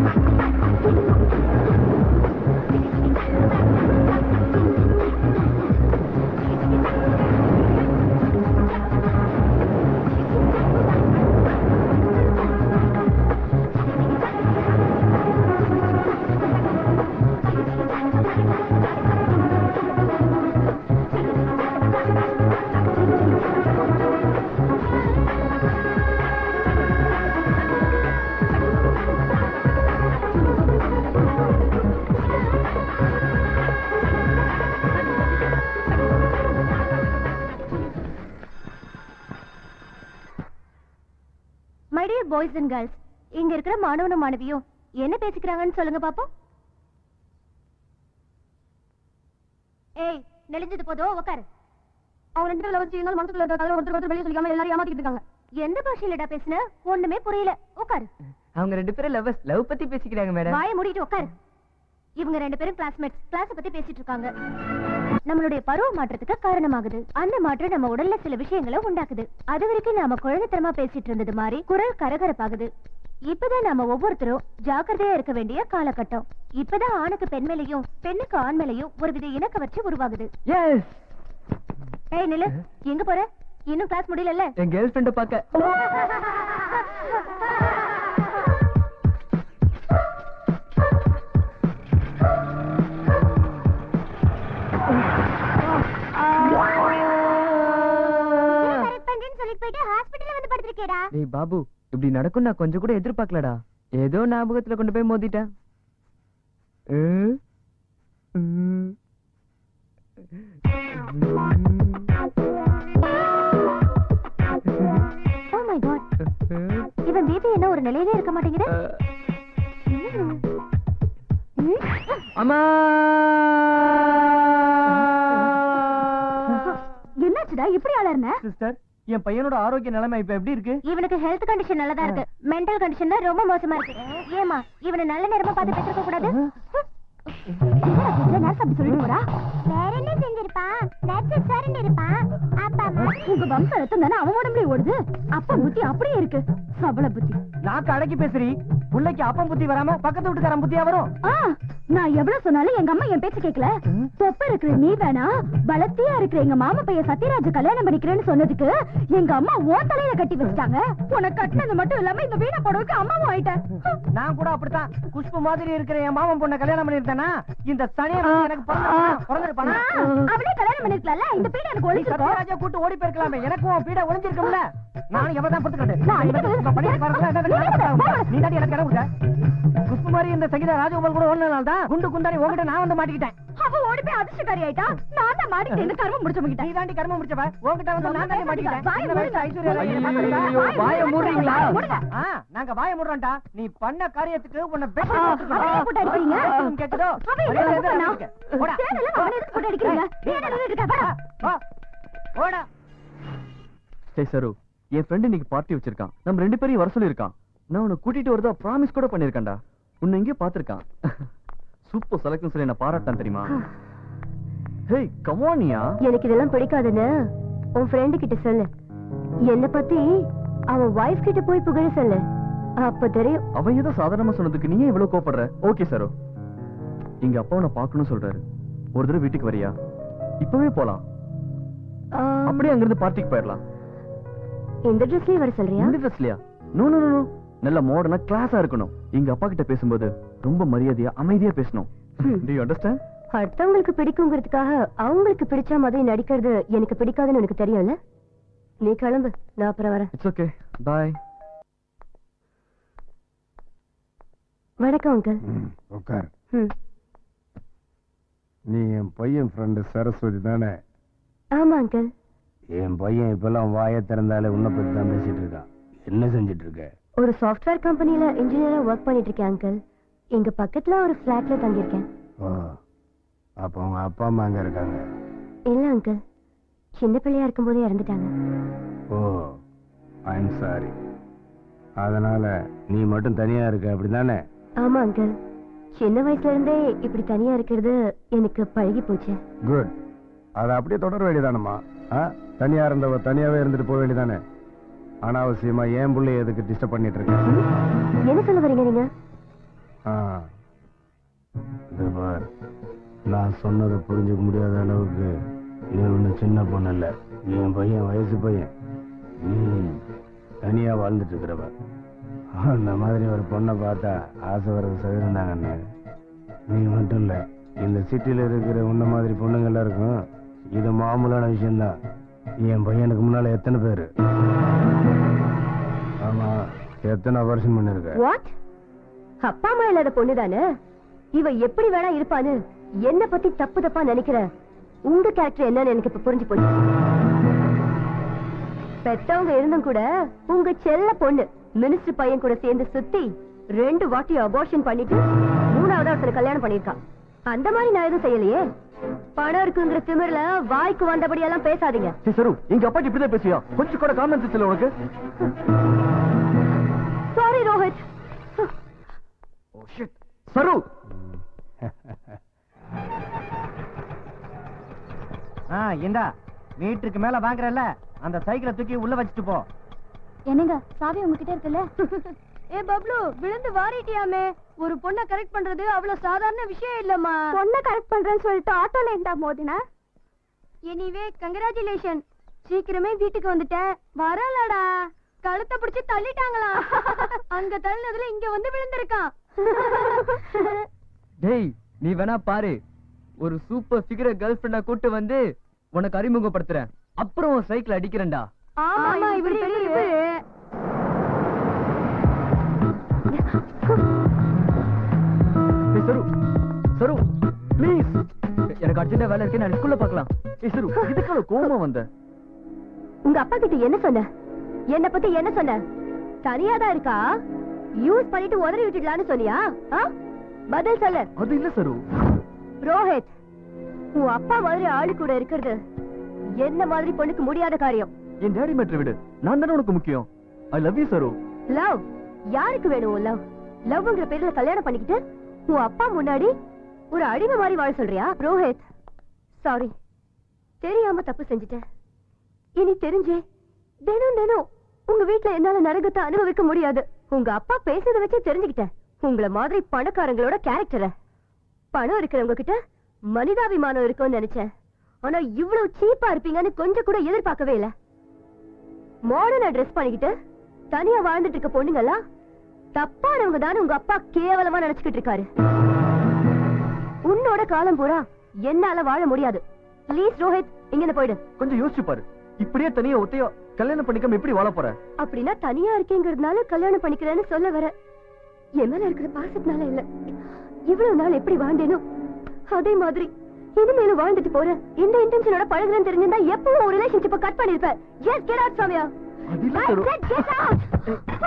My dear boys and girls இங்க இருக்கிற மாணவனும் மாணவியும் என்ன பேசிக்கிறாங்கன்னு சொல்லுங்க பாப்போம் ஏய் நெளிஞ்சது போதும் உட்காரு அவங்க ரெண்டு பேரும் வச்சு எங்கள் மனசுக்குள்ள இருக்கிற கதை ஒருத்தர் ஒருத்தர் வெளியே சொல்லிக்காம எல்லாரும் ஏமாத்திட்டு இருக்காங்க எந்த பாஷையிலடா பேசுன ஒண்ணுமே புரியல உட்காரு அவங்க ரெண்டு பேரும் லவ்வர்ஸ் லவ் பத்தி பேசிக்கிறாங்க மேடம் வாயை மூடிட்டு உட்காரு இவங்க ரெண்டு பேரும் கிளாஸ்மேட்ஸ் கிளாஸ் பத்தி பேசிட்டு இருக்காங்க நம்மளுடைய பருவ மாற்றத்துக்கு காரணமாகுது அந்த மாற்றம் நம்ம உடல்ல சில விஷயங்களை உண்டாக்குது அது வரைக்கும் நாம குழந்தைத்தனமா பேசிட்டு இருந்தது மாதிரி குரல் கரகரப்பாகுது இப்பதான் நாம ஒவ்வொருத்தரும் ஜாக்கிரதையா இருக்க வேண்டிய காலகட்டம் இப்பதான் ஆணுக்கு பெண் மேலையும் பெண்ணுக்கு ஆண் மேலையும் ஒருவித இணக்க வச்சு உருவாகுது எஸ் ஏய் நில்லு எங்க போற இன்னும் கிளாஸ் முடியலல்ல என் கேர்ள் ஃப்ரெண்ட பார்க்க சொல்லிட்டு போயிட்டு ஹாஸ்பிடல்ல வந்து படுத்திருக்கேடா டேய் பாபு இப்படி நடக்கும் நான் கொஞ்சம் கூட எதிர்பார்க்கலடா ஏதோ ஞாபகத்துல கொண்டு போய் மோதிட்டேன் ம். ம். ஓ மை காட் இவன் பேபி என்ன ஒரு நிலையிலே இருக்க மாட்டேங்குது ம். ம். அம்மா என்னாச்சுடா இப்படி அலர்ன சிஸ்டர் என் பையனோட ஆரோக்கிய நிலைமை இப்ப எப்படி இருக்கு இவனுக்கு ஹெல்த் கண்டிஷன் நல்லதா இருக்கு மென்டல் கண்டிஷன் தான் ரொம்ப மோசமா இருக்கு ஏமா இவனை நல்ல நேரமா பார்த்து பெற்றிருக்க கூடாது வேற என்ன செஞ்சிருப்பான் நர்ஸ் சரண்டு இருப்பான் அப்பா உங்க வம்ச ரத்தம் தானே அவன் உடம்புல ஓடுது அப்பா புத்தி அப்படியே இருக்கு சபல புத்தி நாக்கு அடக்கி பேசுறி புள்ளைக்கு அப்பம் புத்தி வராம பக்கத்து வீட்டுக்காரன் புத்தியா வரும் ஆ, நான் எவ்வளவு சொன்னாலும் எங்க அம்மா என் பேச்சு கேட்கல தொப்ப இருக்கிற நீ வேணா பலத்தியா இருக்கிற எங்க மாமா பையன் சத்யராஜ கல்யாணம் பண்ணிக்கிறேன்னு சொன்னதுக்கு எங்க அம்மா ஓன் தலையில கட்டி வச்சிட்டாங்க உனக்கு கட்டினது மட்டும் இல்லாம இந்த வீணா புடவைக்கு அம்மாவும் ஆயிட்டேன் நான் கூட அப்படித்தான் குஷ்பு மாதிரி இருக்கிற என் மாமன் பொண்ணை கல்யாணம் பண்ணிருந்தேனா இந்த சனியா எனக்கு பிறந்திருப்பானா அவளே கல்யாணம் பண்ணிருக்கலாம்ல இந்த பீடை எனக்கு நீ ஒழிச்சிருக்கோம் சத்யராஜா கூட்டு ஓடி போயிருக்கலாமே எனக்கும் உன் பீட ஒளிஞ்சிருக்கும்ல நானும் எவ்வளவுதான் நான் அடிக்கிறது- நீ தாண்டி எனக்கு இடம் கொடுத்த குஷ்பு மாதிரி இந்த சங்கீதா ராஜகோபால் கூட ஓடுனதுனால தான் குண்டு குந்தாரி உங்ககிட்ட நான் வந்து மாட்டிக்கிட்டேன் அவ ஓடி போய் அதிர்ஷ்டக்காரி ஆயிட்டா நான் தான் மாடிக்கிட்டு இந்த கர்மம் முடிச்சவங்கிட்ட நீ தாண்டி கர்மம் முடிச்சவ உங்ககிட்ட வந்து நான் தாண்டி மாட்டிக்கிட்டேன் வாயை இந்த வயசு மூடுங்க. ஐஸ்வர்யா ராய் ஐயோ, பார்த்திருக்கா? ஐயோ, வாயை மூடுறீங்களா? மூடுங்க. ஆ, நாங்க வாய மூடுறோம்டா நீ பண்ண காரியத்துக்கு உன்னை பெட் அவனை எதுக்கு போட்டு அடிக்கிறீங்க? கேக்குதோ அவன் எங்க மரியாதை இருக்கானா? இருக்கு. போடா. தேவையில்ல, அவனை எதுக்கு போட்டு அடிக்கிறீங்க? நீ என்ன நின்னுட்டு இருக்க? வாடா. வா. போடா டேய் சரு என் ஃப்ரெண்ட் இன்னைக்கு பார்ட்டி வச்சிருக்கான் நம்ம ரெண்டு பேரையும் வர சொல்லியிருக்கான் நான் உன்னை கூட்டிட்டு வரதா ப்ராமிஸ் கூட பண்ணிருக்கேன்டா உன்னை எங்கேயோ பார்த்திருக்கான் சூப்பர் செலக்ஷன் சொல்லி என்ன பாராட்டான் தெரியுமா ஹேய் கமானியா எனக்கு இதெல்லாம் பிடிக்காதுன்னு உன் ஃப்ரெண்டு கிட்ட சொல்லு என்ன பத்தி அவன் வைஃப் கிட்ட போய் புகழ சொல்லு அப்ப தெரியும் அவன் ஏதோ சாதாரணமா சொன்னதுக்கு நீ ஏன் இவ்வளவு கோபப்படுற ஓகே சரு எங்க அப்பா உன்னை பார்க்கணும்னு சொல்றாரு ஒரு தடவை வீட்டுக்கு வரியா இப்பவே போலாம் ஆ, அப்படியே அங்கிருந்து பார்ட்டிக்கு போயிடலாம் இந்த ட்ரெஸ்லயே வர சொல்றியா இந்த ட்ரெஸ்லயா நோ நோ நோ நல்ல மாடர்னா கிளாஸா இருக்கணும் எங்க அப்பா கிட்ட பேசும்போது ரொம்ப மரியாதையா அமைதியா பேசணும் ம். டு யூ அண்டர்ஸ்டாண்ட் அடுத்தவங்களுக்கு பிடிக்குங்கிறதுக்காக அவங்களுக்கு பிடிச்ச மாதிரி நடிக்கிறது எனக்கு பிடிக்காதுன்னு எனக்கு தெரியும்ல நீ கிளம்பு நான் அப்புறம் வரேன் இட்ஸ் ஓகே பாய் வணக்கம் அங்கிள் ம், உட்கார் ம் நீ என் பையன் ஃப்ரெண்டு சரஸ்வதி தானே ஆமா அங்கிள் என் பையன் இப்பெல்லாம் வாயை திறந்தாலே உன்னை பத்தி தான் பேசிட்டு இருக்கான் என்ன செஞ்சிட்டு இருக்க ஒரு சாஃப்ட்வேர் கம்பெனில இன்ஜினியரா ஒர்க் பண்ணிட்டு இருக்கேன் அங்கிள் இங்க பக்கத்துல ஒரு ஃபிளாட்ல தங்கியிருக்கேன் ஓ அப்ப அவங்க அப்பா அம்மா அங்க இருக்காங்க இல்ல அங்கிள் சின்ன பிள்ளையா இருக்கும்போதே இறந்துட்டாங்க ஓ ஐம் சாரி அதனால நீ மட்டும் தனியா இருக்க அப்படிதானே ஆமா அங்கிள் சின்ன வயசுல இருந்தே இப்படி தனியா இருக்கிறது எனக்கு பழகி போச்சு குட் அதை அப்படியே தொடர வேண்டியதானம்மா ஆ தனியா இருந்தவ தனியாவே இருந்துட்டு போக வேண்டியதானே அனாவசியமா ஏன் புள்ளைய எதுக்கு டிஸ்டர்ப் பண்ணிட்டு இருக்க என்ன சொல்ல வரீங்க நீங்க ஆ. இது பார் நான் சொன்னதை புரிஞ்சுக்க முடியாத அளவுக்கு நீ ஒன்றும் சின்ன பொண்ணு இல்ல என் பையன் வயசு பையன் நீ தனியா வாழ்ந்துட்டு இருக்கிறவ அந்த மாதிரி ஒரு பொண்ணை பார்த்தா ஆசை வர்றது சகிருந்தாங்கன்னு நீ மட்டும் இல்ல இந்த சிட்டில இருக்கிற உன்ன மாதிரி பொண்ணுங்க இருக்கும் இது மாமூலான விஷயம்தான் என் பையனுக்கு முன்னால எத்தனை பேரு ஆமா எத்தனை வருஷம் பண்ணிருக்க வாட் அப்பா அம்மா இல்லாத பொண்ணு தானே இவ எப்படி வேணா இருப்பான்னு என்ன பத்தி தப்பு தப்பா நினைக்கிற உங்க கேரக்டர் என்னன்னு எனக்கு இப்ப புரிஞ்சு போச்சு பெத்தவங்க இருந்தும் கூட உங்க செல்ல பொண்ணு மினிஸ்டர் பையன் கூட சேர்ந்து சுத்தி ரெண்டு வாட்டி அபார்ஷன் பண்ணிட்டு மூணாவது ஒருத்தர் கல்யாணம் பண்ணிருக்கான் அந்த மாதிரி நான் எதுவும் செய்யலையே பணம் இருக்குங்கிற திமிர்ல வாய்க்கு வந்தபடியெல்லாம் பேசாதீங்க சரி சரு எங்க அப்பாச்சி இப்படிதான் பேசுவியா கொஞ்சம் கூட காமன் சென்ஸ் இல்ல உனக்கு சாரி ரோஹித் ஓ ஷிட் சரு ஆ இந்தா மீட்டருக்கு மேல வாங்குறல்ல அந்த சைக்கிளை தூக்கி உள்ள வச்சுட்டு போ என்னங்க சாவி உங்ககிட்ட இருக்குல்ல ஏ பப்ளு விழுந்து வாரிட்டியாமே ஒரு பொண்ண கரெக்ட் பண்றது அவ்வளவு சாதாரண விஷயம் இல்லம்மா பொண்ண கரெக்ட் பண்றேன்னு சொல்லிட்டு ஆட்டோல ஏண்டா மோதினா எனிவே கங்க்ராச்சுலேஷன் சீக்கிரமே வீட்டுக்கு வந்துட்டேன் வரலடா கழுத்தை பிடிச்சு தள்ளிட்டாங்களா அங்க தள்ளினதுல இங்க வந்து விழுந்திருக்கான் டேய் நீ வேணா பாரு ஒரு சூப்பர் ஃபிகரை கேர்ள் ஃப்ரெண்டா கூட்டு வந்து உனக்கு அறிமுகப்படுத்துறேன் அப்புறம் உன் சைக்கிள் அடிக்கிறேன்டா ஆமா இவரு பெரிய இவரு ஏய் சரு சரு ப்ளீஸ் எனக்கு அர்ஜென்டா வேலை இருக்கு நான் ஸ்கூல்ல பார்க்கலாம் ஏய் சரு இதுக்கான கோவமா வந்த உங்க அப்பா கிட்ட என்ன சொன்ன என்ன பத்தி என்ன சொன்ன தனியா தான் இருக்கா யூஸ் பண்ணிட்டு உதறி விட்டுடலாம்னு சொன்னியா ஆ? பதில் சொல்லு அது இல்ல சரு ரோஹித் உன் அப்பா மாதிரி ஆளு கூட இருக்கிறது என்ன மாதிரி பொண்ணுக்கு முடியாத காரியம் என் டேடி மேட்ரு விடு நான் தானே உனக்கு முக்கியம் I love you Saru love யாருக்கு வேணும் லவ் லவ்ங்கிற பேர்ல கல்யாணம் பண்ணிக்கிட்டு உன் அப்பா முன்னாடி ஒரு அடிமை மாதிரி வாழ சொல்றியா ரோஹித் சாரி தெரியாம தப்பு செஞ்சுட்டேன் இனி தெரிஞ்சே தினம் தினம் உங்க வீட்ல என்னால நரகத்தை அனுபவிக்க முடியாது உங்க அப்பா பேசுறத வச்சு தெரிஞ்சுக்கிட்டேன் உங்களை மாதிரி பணக்காரங்களோட கேரக்டரை பணம் இருக்கிறவங்க கிட்ட மனிதாபிமானம் இருக்கும்னு நினைச்சேன் ஆனா இவ்வளவு சீப்பா இருப்பீங்கன்னு கொஞ்சம் கூட எதிர்பார்க்கவே இல்ல மாடர்னா ட்ரெஸ் பண்ணிக்கிட்டு தனியா வாழ்ந்துட்டு இருக்க பொண்ணுங்கெல்லாம் தப்பானவங்க தானே உங்க அப்பா கேவலமா நினைச்சுக்கிட்டு இருக்காரு உன்னோட காலம் பூரா என்னால வாழ முடியாது ப்ளீஸ் ரோஹித் இங்க போயிடு கொஞ்சம் யோசிச்சு பாரு இப்படியே தனியா ஒத்தையா கல்யாணம் பண்ணிக்காம எப்படி வாழ போற அப்படின்னா தனியா இருக்கேங்கிறதுனால கல்யாணம் பண்ணிக்கிறேன்னு சொல்ல வர என் மேல இருக்கிற பாசத்தினால இல்ல இவ்வளவு நாள் எப்படி வாழ்ந்தேனோ அதே மாதிரி இனிமேலும் வாழ்ந்துட்டு போறேன் இந்த இன்டென்ஷனோட பழகுறேன்னு தெரிஞ்சிருந்தா எப்பவும் ஒரு ரிலேஷன்ஷிப்பை கட் பண்ணிருப்பேன் எஸ் கெட் அவுட் சாமியா அது இல்ல I சரு said get out!